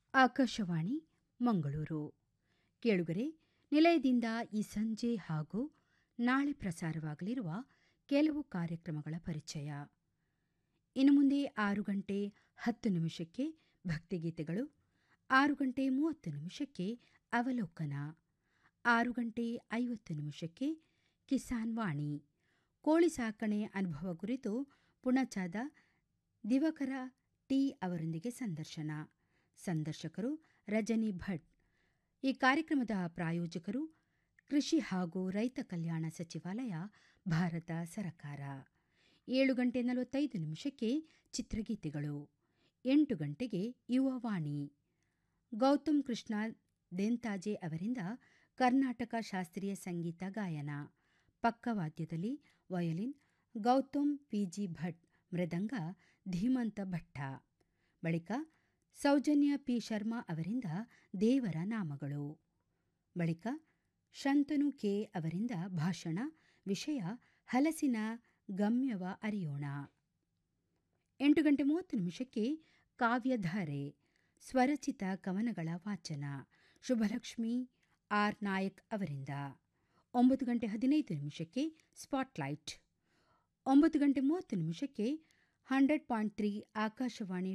ಆಕಾಶವಾಣಿ ಮಂಗಳೂರು ಕೇಳುಗರೆ ನಿಲಯದಿಂದ ಈ ಸಂಜೆ ಹಾಗೂ ನಾಳೆ ಪ್ರಸಾರವಾಗಲಿರುವ ಕೆಲವು ಕಾರ್ಯಕ್ರಮಗಳ ಪರಿಚಯ ಇನ್ನು ಮುಂದೆ ಆರು ಗಂಟೆ ಹತ್ತು ನಿಮಿಷಕ್ಕೆ ಭಕ್ತಿಗೀತೆಗಳು ಆರು ಗಂಟೆ ಮೂವತ್ತು ನಿಮಿಷಕ್ಕೆ ಅವಲೋಕನ ಆರು ಗಂಟೆ ಐವತ್ತು ನಿಮಿಷಕ್ಕೆ ಕಿಸಾನ್ ವಾಣಿ ಕೋಳಿ ಸಾಕಣೆ ಅನುಭವ ಕುರಿತು ಪುಣಚಾದ ದಿವಕರ ಟಿ ಅವರೊಂದಿಗೆ ಸಂದರ್ಶನ ಸಂದರ್ಶಕರು ರಜನಿ ಭಟ್ ಈ ಕಾರ್ಯಕ್ರಮದ ಪ್ರಾಯೋಜಕರು ಕೃಷಿ ಹಾಗೂ ರೈತ ಕಲ್ಯಾಣ ಸಚಿವಾಲಯ ಭಾರತ ಸರಕಾರ ಏಳು ಗಂಟೆ ನಲವತ್ತೈದು ನಿಮಿಷಕ್ಕೆ ಚಿತ್ರಗೀತೆಗಳು ಎಂಟು ಗಂಟೆಗೆ ಯುವವಾಣಿ ಗೌತಮ್ ಕೃಷ್ಣ ದೇಂತಾಜೆ ಅವರಿಂದ ಕರ್ನಾಟಕ ಶಾಸ್ತ್ರೀಯ ಸಂಗೀತ ಗಾಯನ ಪಕ್ಕವಾದ್ಯದಲ್ಲಿ ವಯಲಿನ್ ಗೌತಮ್ ಪಿಜಿ ಭಟ್ ಮೃದಂಗ ಧೀಮಂತ ಭಟ್ಟ ಬಳಿಕ ಸೌಜನ್ಯ ಪಿ ಶರ್ಮಾ ಅವರಿಂದ ದೇವರ ನಾಮಗಳು ಬಳಿಕ ಶಂತನು ಕೆ ಅವರಿಂದ ಭಾಷಣ ವಿಷಯ ಹಲಸಿನ ಗಮ್ಯವ ಅರಿಯೋಣ ಎಂಟು ಗಂಟೆ ಮೂವತ್ತು ನಿಮಿಷಕ್ಕೆ ಕಾವ್ಯಧಾರೆ ಸ್ವರಚಿತ ಕವನಗಳ ವಾಚನ ಶುಭಲಕ್ಷ್ಮಿ ಆರ್ ನಾಯಕ್ ಅವರಿಂದ ಒಂಬತ್ತು ಗಂಟೆ ಹದಿನೈದು ನಿಮಿಷಕ್ಕೆ ಸ್ಪಾಟ್ಲೈಟ್ ಒಂಬತ್ತು ಗಂಟೆ ಮೂವತ್ತು ನಿಮಿಷಕ್ಕೆ ಹಂಡ್ರೆಡ್ ಪಾಯಿಂಟ್ ತ್ರೀ ಆಕಾಶವಾಣಿ